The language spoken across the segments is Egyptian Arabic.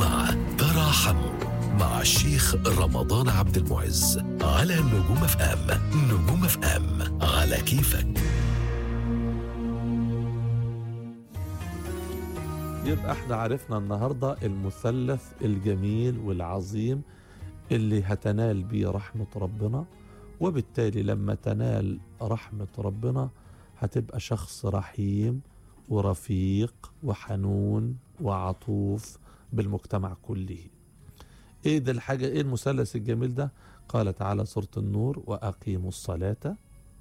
مع تراحموا مع الشيخ رمضان عبد المعز على نجوم اف ام نجوم اف ام على كيفك يبقى احنا عرفنا النهارده المثلث الجميل والعظيم اللي هتنال بيه رحمة ربنا وبالتالي لما تنال رحمة ربنا هتبقى شخص رحيم ورفيق وحنون وعطوف بالمجتمع كله ايه ده الحاجة ايه المثلث الجميل ده قال تعالى سورة النور وأقيموا الصلاة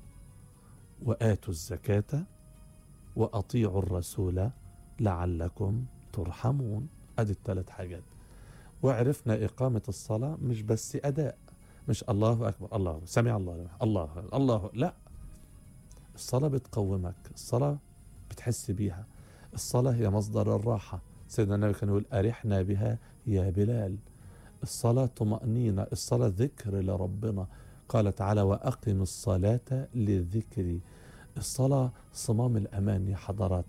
وآتوا الزكاة وأطيعوا الرسول لعلكم ترحمون ادي الثلاث حاجات وعرفنا إقامة الصلاة مش بس أداء مش الله أكبر الله سمع الله لمن- الله الله لا الصلاة بتقومك الصلاة بتحس بيها الصلاة هي مصدر الراحة سيدنا النبي كان يقول أرحنا بها يا بلال الصلاة طمأنينة الصلاة ذكر لربنا قال تعالى وأقم الصلاة للذكر الصلاة صمام الأمان يا حضرات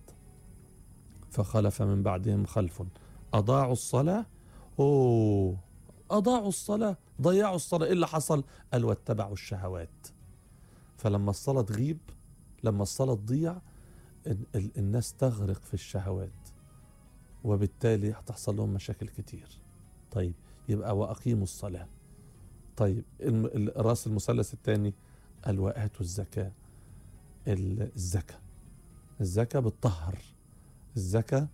فخلف من بعدهم خلف أضاعوا الصلاة أوه أضاعوا الصلاة ضيعوا الصلاة إيه اللي حصل قال واتبعوا الشهوات فلما الصلاة تغيب لما الصلاة تضيع ال- ال- الناس تغرق في الشهوات وبالتالي هتحصل لهم مشاكل كتير طيب يبقى وأقيموا الصلاة طيب الم- ال- راس المثلث الثاني قال وآتوا الزكاة ال- الزكاة الزكاة بتطهر الزكاة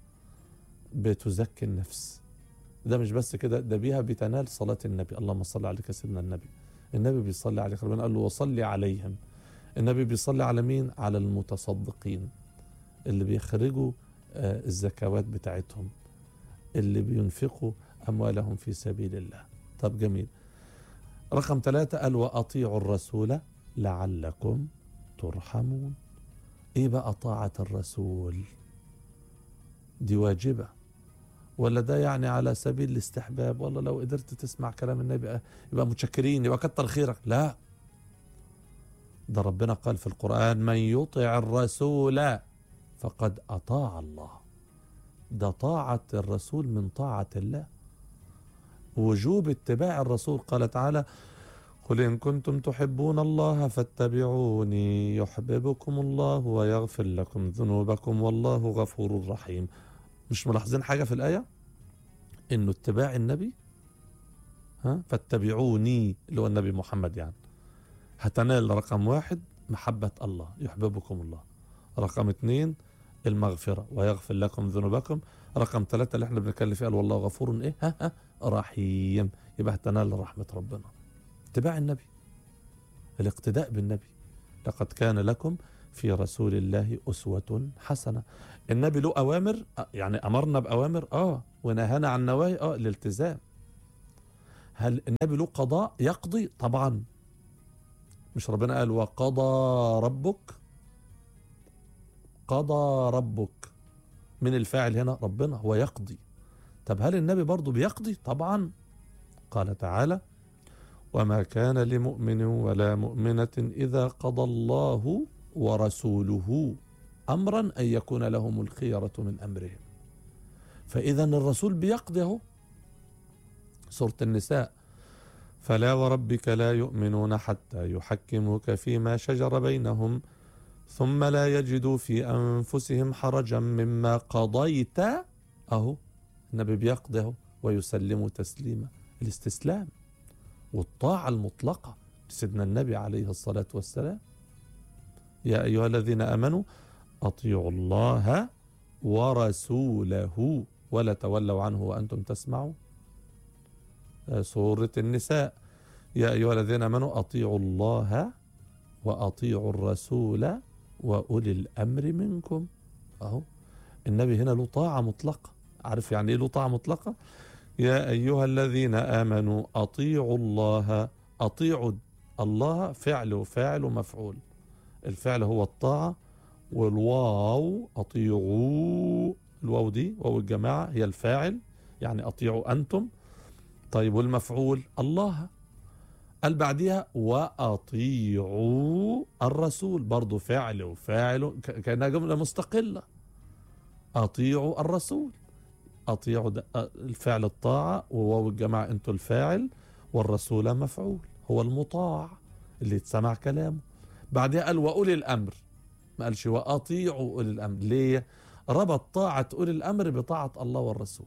بتزكي النفس ده مش بس كده ده بيها بتنال صلاة النبي اللهم صل عليك يا سيدنا النبي النبي بيصلي عليك ربنا قال له وصلي عليهم النبي بيصلي على مين على المتصدقين اللي بيخرجوا آه، الزكوات بتاعتهم اللي بينفقوا أموالهم في سبيل الله طب جميل رقم ثلاثة قال وأطيعوا الرسول لعلكم ترحمون ايه بقى طاعة الرسول دي واجبة ولا ده يعني على سبيل الاستحباب والله لو قدرت تسمع كلام النبي يبقى- يبقى متشكرين يبقى كتر خيرك لا ده ربنا قال في القرآن من يطع الرسول فقد أطاع الله ده طاعة الرسول من طاعة الله وجوب اتباع الرسول قال تعالى قل إن كنتم تحبون الله فاتبعوني يحببكم الله ويغفر لكم ذنوبكم والله غفور رحيم مش ملاحظين حاجة في الآية إنه اتباع النبي ها فاتبعوني اللي هو النبي محمد يعني هتنال رقم واحد محبة الله يحببكم الله رقم اتنين المغفرة ويغفر لكم ذنوبكم رقم ثلاثة اللي احنا بنتكلم فيه قال والله غفور ايه ها ها رحيم يبقى هتنال رحمة ربنا اتباع النبي الاقتداء بالنبي لقد كان لكم في رسول الله أسوة حسنة النبي له أوامر آه، يعني أمرنا بأوامر آه ونهانا عن نواهي آه الالتزام هل النبي له قضاء يقضي طبعا مش ربنا قال وقضى ربك قضى ربك من الفاعل هنا ربنا هو يقضي طب هل النبي برضه بيقضي طبعا قال تعالى وما كان لمؤمن ولا مؤمنة إذا قضى الله ورسوله أمرا أن يكون لهم الخيرة من أمرهم فإذا الرسول بيقضي اهو سورة النساء فلا وربك لا يؤمنون حتى يحكموك فيما شجر بينهم ثم لا يجدوا في أنفسهم حرجا مما قضيت أهو النبي بيقضي اهو ويسلموا تسليما الاستسلام والطاعة المطلقة لسيدنا النبي عليه الصلاة والسلام يا أيها الذين آمنوا أطيعوا الله ورسوله ولا تولوا عنه وأنتم تسمعون آه، سورة النساء يا أيها الذين آمنوا أطيعوا الله وأطيعوا الرسول وأولي الأمر منكم أهو النبي هنا له طاعة مطلقة عارف يعني إيه له طاعة مطلقة يا أيها الذين آمنوا أطيعوا الله أطيعوا الله فعل وفاعل ومفعول الفعل هو الطاعة والواو أطيعوا الواو دي واو الجماعة هي الفاعل يعني أطيعوا أنتم طيب والمفعول الله قال بعديها وأطيعوا الرسول برضو فعل وفاعل ك- كأنها جملة مستقلة أطيعوا الرسول أطيعوا ده آه، الفعل الطاعة وواو الجماعة أنتوا الفاعل والرسول مفعول هو المطاع اللي يتسمع كلامه بعدها قال وأولي الأمر ما قالش وأطيعوا أولي الأمر ليه ربط طاعة أولي الأمر بطاعة الله والرسول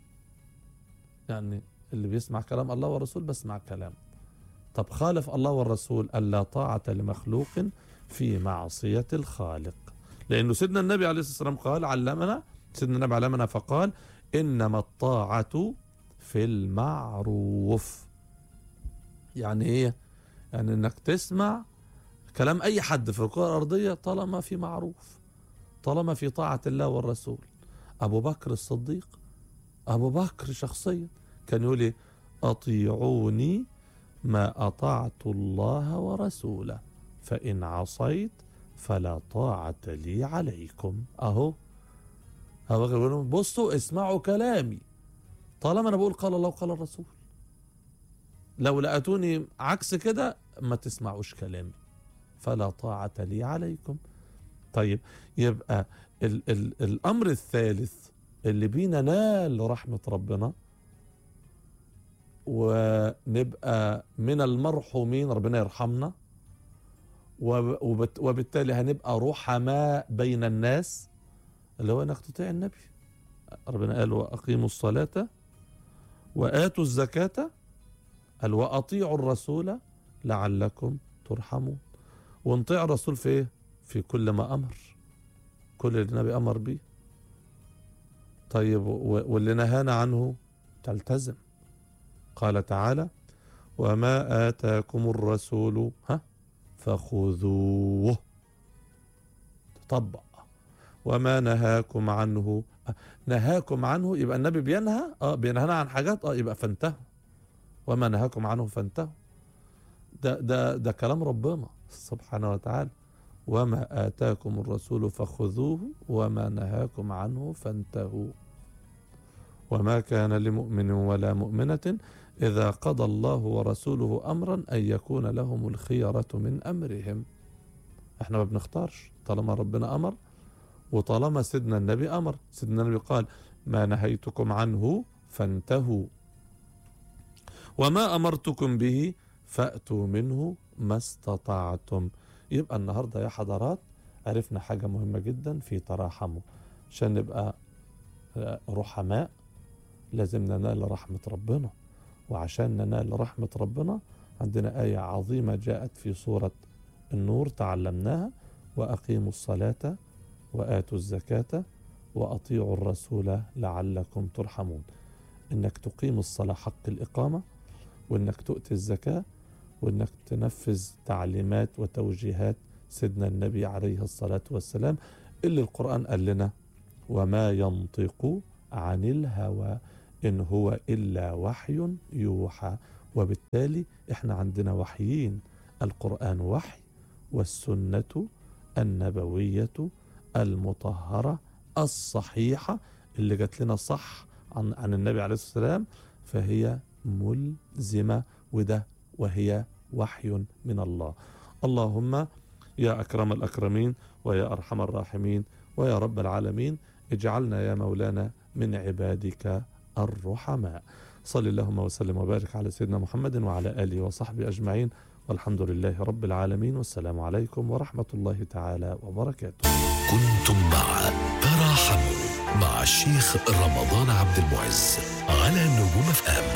يعني اللي بيسمع كلام الله والرسول بسمع كلام طب خالف الله والرسول ألا طاعة لمخلوق في معصية الخالق لأنه سيدنا النبي عليه الصلاة والسلام قال علمنا سيدنا النبي علمنا فقال إنما الطاعة في المعروف يعني إيه؟ يعني إنك تسمع كلام أي حد في الكرة الأرضية طالما في معروف طالما في طاعة الله والرسول أبو بكر الصديق أبو بكر شخصيا كان يقول إيه؟ أطيعوني ما أطعت الله ورسوله فإن عصيت فلا طاعة لي عليكم أهو أبو بكر بيقول لهم بصوا اسمعوا كلامي طالما أنا بقول قال الله وقال الرسول لو لقيتوني عكس كده ما تسمعوش كلامي فلا طاعة لي عليكم طيب يبقى ال ال الأمر الثالث اللي بينا نال رحمة ربنا ونبقى من المرحومين ربنا يرحمنا وب- وبت- وبالتالي هنبقى رحماء بين الناس اللي هو انك تطيع النبي ربنا قال واقيموا الصلاه واتوا الزكاه قال واطيعوا الرسول لعلكم ترحمون ونطيع الرسول في ايه في كل ما امر كل اللي النبي امر بيه طيب و- واللي نهانا عنه تلتزم قال تعالى وما آتاكم الرسول ها فخذوه تطبق وما نهاكم عنه آه، نهاكم عنه يبقى النبي بينهى اه بينهانا عن حاجات اه يبقى فانتهوا وما نهاكم عنه فانتهوا ده ده ده كلام ربنا سبحانه وتعالى وما آتاكم الرسول فخذوه وما نهاكم عنه فانتهوا وما كان لمؤمن ولا مؤمنة إذا قضى الله ورسوله أمرا أن يكون لهم الخيرة من أمرهم احنا ما بنختارش طالما ربنا أمر وطالما سيدنا النبي أمر سيدنا النبي قال ما نهيتكم عنه فانتهوا وما أمرتكم به فأتوا منه ما استطعتم يبقى النهاردة يا حضرات عرفنا حاجة مهمة جدا في تراحمه عشان نبقى آه، رحماء لازم ننال رحمة ربنا وعشان ننال رحمة ربنا عندنا آية عظيمة جاءت في سورة النور تعلمناها وأقيموا الصلاة وآتوا الزكاة وأطيعوا الرسول لعلكم ترحمون إنك تقيم الصلاة حق الإقامة وإنك تؤتي الزكاة وإنك تنفذ تعليمات وتوجيهات سيدنا النبي عليه الصلاة والسلام اللي القرآن قال لنا وما ينطق عن الهوى إن هو إلا وحي يوحى وبالتالي إحنا عندنا وحيين القرآن وحي والسنة النبوية المطهرة الصحيحة اللي جات لنا صح عن, عن النبي عليه الصلاة والسلام فهي ملزمة وده وهي وحي من الله اللهم يا أكرم الأكرمين ويا أرحم الراحمين ويا رب العالمين اجعلنا يا مولانا من عبادك الرحماء صل اللهم وسلم وبارك على سيدنا محمد وعلى آله وصحبه أجمعين والحمد لله رب العالمين والسلام عليكم ورحمة الله تعالى وبركاته كنتم مع تراحموا مع الشيخ رمضان عبد المعز على نجوم اف ام